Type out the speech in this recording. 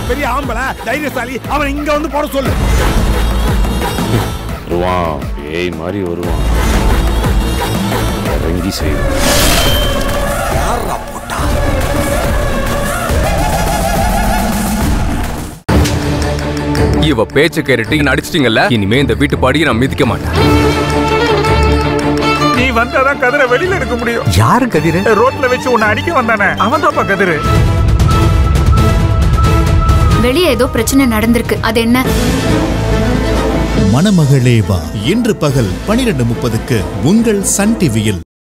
அவன் பெரிய ஆம்பளை தைரியசாலி அவன் இங்க வந்து போட சொல்லு வருவான் பேய் மாதிரி வருவான் இறங்கி செய்வான் இவ பேச்ச கேட்டுட்டு என்ன அடிச்சிட்டீங்கல்ல இனிமே இந்த வீட்டு படியை நான் மிதிக்க மாட்டேன் நீ வந்தாதான் கதிரை வெளியில எடுக்க முடியும் யாரு கதிர ரோட்ல வச்சு உன்னை அடிக்க வந்தானே அவன் தான்ப்பா கதிரு வெளியே ஏதோ பிரச்சனை நடந்திருக்கு அது என்ன மணமகளே வா இன்று பகல் பனிரெண்டு முப்பதுக்கு உங்கள் சன் டிவியில்